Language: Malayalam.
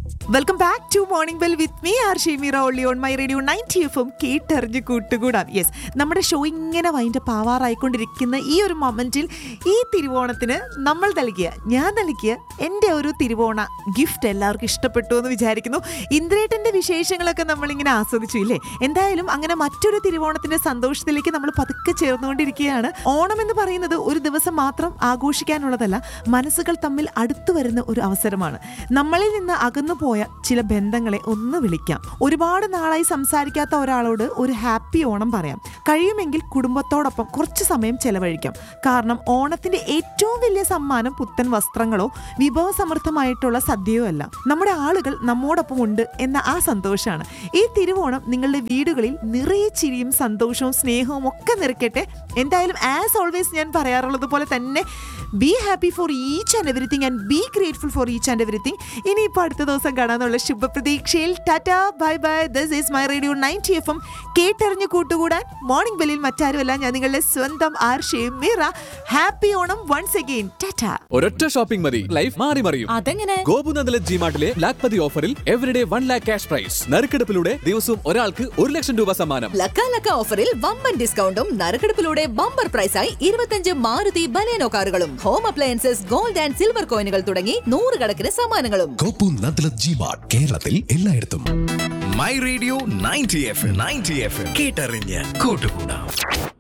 welcome back to morning bell with me R Shemeera only on my radio ninety F M കേട്ടറിഞ്ഞ് കൂട്ടുകൂടാം യെസ് നമ്മുടെ ഷോ ഇങ്ങനെ വൈൻ്റെ പാവാറായിക്കൊണ്ടിരിക്കുന്ന ഈ ഒരു മൊമെന്റിൽ ഈ തിരുവോണത്തിന് നമ്മൾ നൽകിയ ഞാൻ നൽകിയ എൻ്റെ ഒരു തിരുവോണ ഗിഫ്റ്റ് എല്ലാവർക്കും ഇഷ്ടപ്പെട്ടു എന്ന് വിചാരിക്കുന്നു ഇന്ദ്രേട്ടൻ്റെ വിശേഷങ്ങളൊക്കെ നമ്മളിങ്ങനെ ആസ്വദിച്ചു ഇല്ലേ എന്തായാലും അങ്ങനെ മറ്റൊരു തിരുവോണത്തിൻ്റെ സന്തോഷത്തിലേക്ക് നമ്മൾ പതുക്കെ ചേർന്നുകൊണ്ടിരിക്കുകയാണ് ഓണം എന്ന് പറയുന്നത് ഒരു ദിവസം മാത്രം ആഘോഷിക്കാനുള്ളതല്ല മനസ്സുകൾ തമ്മിൽ അടുത്തു വരുന്ന ഒരു അവസരമാണ് നമ്മളിൽ നിന്ന് അകന്നു പോയ ചില ബന്ധങ്ങളെ ഒന്ന് വിളിക്കാം ഒരുപാട് നാളായി സംസാരിക്കാത്ത ഒരാളോട് ഒരു ഹാപ്പി ഓണം പറയാം കഴിയുമെങ്കിൽ കുടുംബത്തോടൊപ്പം കുറച്ച് സമയം ചെലവഴിക്കാം കാരണം ഓണത്തിന്റെ ഏറ്റവും വലിയ സമ്മാനം പുത്തൻ വസ്ത്രങ്ങളോ വിഭവസമൃദ്ധമായിട്ടുള്ള സദ്യയോ അല്ല നമ്മുടെ ആളുകൾ നമ്മോടൊപ്പം ഉണ്ട് എന്ന ആ സന്തോഷമാണ് ഈ തിരുവോണം നിങ്ങളുടെ വീടുകളിൽ നിറയെ ചിരിയും സന്തോഷവും സ്നേഹവും ഒക്കെ നിറയ്ക്കട്ടെ എന്തായാലും ആസ് ഓൾവേസ് ഞാൻ പറയാറുള്ളത് പോലെ തന്നെ be happy for each and everything and be grateful for each and everything ഇനിയിപ്പോൾ അടുത്ത ദിവസം കാണാന്നുള്ള ശുഭപ്രതീക്ഷയിൽ tata bye bye this is my radio ninety F M കേട്ടറിഞ്ഞ് കൂട്ടുകൂടാൻ മോർണിംഗ് ബെല്ലിൽ മറ്റാരുമല്ല ഞാൻ നിങ്ങളുടെ സ്വന്തം R Shemeera happy Onam once again tata ഒരൊറ്റ ഷോപ്പിംഗ് മതി ലൈഫ് മാറി മറിയും അതെങ്ങനെ ഗോപുനന്ദല ജി മാർട്ടിലെ ലാക്പതി ഓഫറിൽ everyday one lakh cash prize നറുക്കെടുപ്പിലൂടെ ദിവസവും ഒരാൾക്ക് ഒരു ലക്ഷം രൂപ സമ്മാനം ലക്ക ലക്ക ഓഫറിൽ വമ്പൻ ഡിസ്കൗണ്ടും നറുക്കെടുപ്പിലൂടെ ബമ്പർ പ്രൈസായി ഇരുപത്തഞ്ച് മാരുതി ബലേനോ കാറുകളും home appliances gold and silver കോയിനുകൾ തുടങ്ങി നൂറുകണക്കിന് സമ്മാനങ്ങളും കോപ്പു നദ്ലത് ജിമാർട്ട് കേരളത്തിൽ എല്ലായിടത്തും my radio ninety F ninety F കേട്ടറിഞ്ഞ് കൂട്ടുകൂടാം